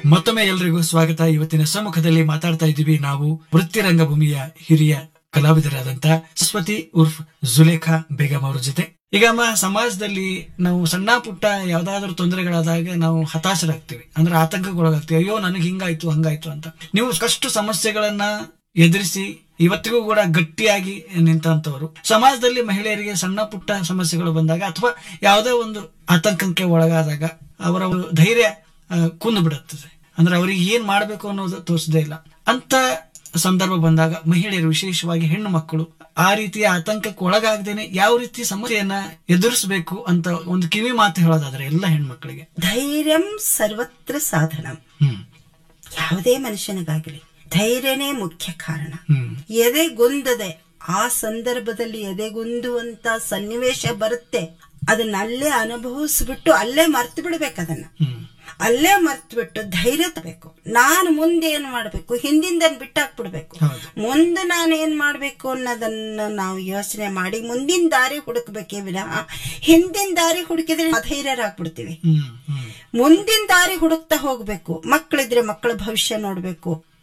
ಮತ್ತೊಮ್ಮೆ ಎಲ್ರಿಗೂ ಸ್ವಾಗತ ಇವತ್ತಿನ ಸಮ್ಮುಖದಲ್ಲಿ ಮಾತಾಡ್ತಾ ಇದ್ದೀವಿ ನಾವು ವೃತ್ತಿ ರಂಗಭೂಮಿಯ ಹಿರಿಯ ಕಲಾವಿದರಾದಂತ ಸರಸ್ವತಿ ಉರ್ಫ್ ಜುಲೇಖಾ ಬೇಗಂ ಅವ್ರ ಜೊತೆ ಈಗ ಅಮ್ಮ ಸಮಾಜದಲ್ಲಿ ನಾವು ಸಣ್ಣ ಪುಟ್ಟ ಯಾವ್ದಾದ್ರು ತೊಂದರೆಗಳಾದಾಗ ನಾವು ಹತಾಶರಾಗ್ತೀವಿ ಅಂದ್ರೆ ಆತಂಕಗೊಳಗಾಗ್ತೀವಿ ಅಯ್ಯೋ ನನಗೆ ಹಿಂಗಾಯ್ತು ಹಂಗಾಯ್ತು ಅಂತ ನೀವು ಸಾಕಷ್ಟು ಸಮಸ್ಯೆಗಳನ್ನ ಎದುರಿಸಿ ಇವತ್ತಿಗೂ ಕೂಡ ಗಟ್ಟಿಯಾಗಿ ನಿಂತಂತವರು ಸಮಾಜದಲ್ಲಿ ಮಹಿಳೆಯರಿಗೆ ಸಣ್ಣ ಪುಟ್ಟ ಸಮಸ್ಯೆಗಳು ಬಂದಾಗ ಅಥವಾ ಯಾವುದೇ ಒಂದು ಆತಂಕಕ್ಕೆ ಒಳಗಾದಾಗ ಅವರ ಒಂದು ಧೈರ್ಯ ಆ, ಕುಂದು ಬಿಡುತ್ತದೆ ಅಂದ್ರೆ ಅವರಿಗೆ ಏನ್ ಮಾಡಬೇಕು ಅನ್ನೋದು ತೋರಿಸದೇ ಇಲ್ಲ ಅಂತ ಸಂದರ್ಭ ಬಂದಾಗ ಮಹಿಳೆಯರು ವಿಶೇಷವಾಗಿ ಹೆಣ್ಣು ಮಕ್ಕಳು ಆ ರೀತಿಯ ಆತಂಕಕ್ಕೆ ಒಳಗಾಗದೇನೆ ಯಾವ ರೀತಿ ಸಮಸ್ಯೆಯನ್ನ ಎದುರಿಸಬೇಕು ಅಂತ ಒಂದು ಕಿವಿ ಮಾತು ಹೇಳೋದಾದ್ರೆ ಎಲ್ಲ ಹೆಣ್ಮಕ್ಳಿಗೆ ಧೈರ್ಯಂ ಸರ್ವತ್ರ ಸಾಧನಂ ಹ್ಮ್ ಯಾವುದೇ ಮನುಷ್ಯನಿಗಾಗಲಿ ಧೈರ್ಯನೇ ಮುಖ್ಯ ಕಾರಣ ಹ್ಮ್ ಎದೆಗುಂದದೆ ಆ ಸಂದರ್ಭದಲ್ಲಿ ಎದೆಗುಂದುವಂತ ಸನ್ನಿವೇಶ ಬರುತ್ತೆ ಅದನ್ನ ಅಲ್ಲೇ ಅನುಭವಿಸ್ಬಿಟ್ಟು ಅಲ್ಲೇ ಮರ್ತು ಬಿಡ್ಬೇಕು ಅದನ್ನ ಹ್ಮ್ ಅಲ್ಲೇ ಮರ್ತು ಬಿಟ್ಟು ಧೈರ್ಯ ತಗೋಬೇಕು ನಾನು ಮುಂದೆ ಏನ್ ಮಾಡ್ಬೇಕು ಹಿಂದಿಂದ ಬಿಟ್ಟಾಕ್ಬಿಡ್ಬೇಕು ಹೌದು. ಮುಂದೆ ನಾನು ಏನ್ ಮಾಡ್ಬೇಕು ಅನ್ನೋದನ್ನ ನಾವು ಯೋಚನೆ ಮಾಡಿ ಮುಂದಿನ ದಾರಿ ಹುಡುಕ್ಬೇಕೇ ವಿನಃ ಹಿಂದಿನ ದಾರಿ ಹುಡುಕಿದ್ರೆ ಅಧೈರ್ಯರಾಗ್ಬಿಡ್ತೀವಿ ಹ್ಮ್ ಹ್ಮ್ ಮುಂದಿನ ದಾರಿ ಹುಡುಕ್ತಾ ಹೋಗ್ಬೇಕು ಮಕ್ಕಳಿದ್ರೆ ಮಕ್ಕಳ ಭವಿಷ್ಯ ನೋಡ್ಬೇಕು